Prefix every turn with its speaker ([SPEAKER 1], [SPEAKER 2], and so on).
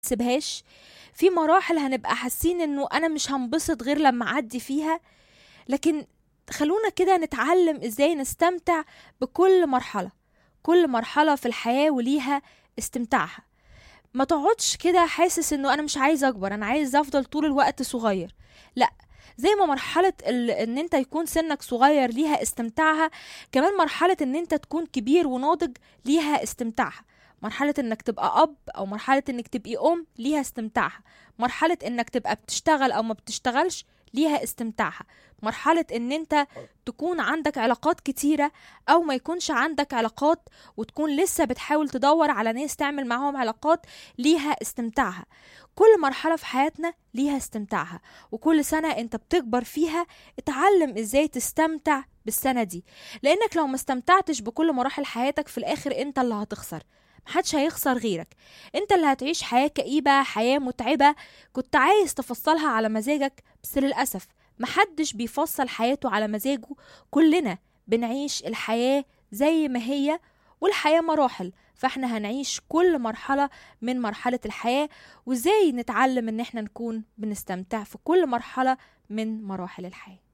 [SPEAKER 1] نسيبهاش في مراحل هنبقى حاسين انه انا مش هنبسط غير لما اعدي فيها لكن خلونا كده نتعلم ازاي نستمتع بكل مرحلة كل مرحلة في الحياة وليها استمتاعها ما تقعدش كده حاسس انه انا مش عايز اكبر انا عايز افضل طول الوقت صغير لا زي ما مرحلة ال... ان انت يكون سنك صغير ليها استمتاعها كمان مرحلة ان انت تكون كبير وناضج ليها استمتاعها مرحلة انك تبقى اب او مرحلة انك تبقي ام ليها استمتاعها مرحلة انك تبقى بتشتغل او ما بتشتغلش ليها استمتاعها مرحلة ان انت تكون عندك علاقات كتيرة او ما يكونش عندك علاقات وتكون لسه بتحاول تدور على ناس تعمل معاهم علاقات ليها استمتاعها كل مرحلة في حياتنا ليها استمتاعها وكل سنة انت بتكبر فيها اتعلم ازاي تستمتع بالسنة دي لانك لو ما استمتعتش بكل مراحل حياتك في الاخر انت اللي هتخسر محدش هيخسر غيرك انت اللي هتعيش حياة كئيبة حياة متعبة كنت عايز تفصلها على مزاجك بس للأسف محدش بيفصل حياته على مزاجه كلنا بنعيش الحياة زي ما هي والحياة مراحل فاحنا هنعيش كل مرحلة من مرحلة الحياة وازاي نتعلم ان احنا نكون بنستمتع في كل مرحلة من مراحل الحياة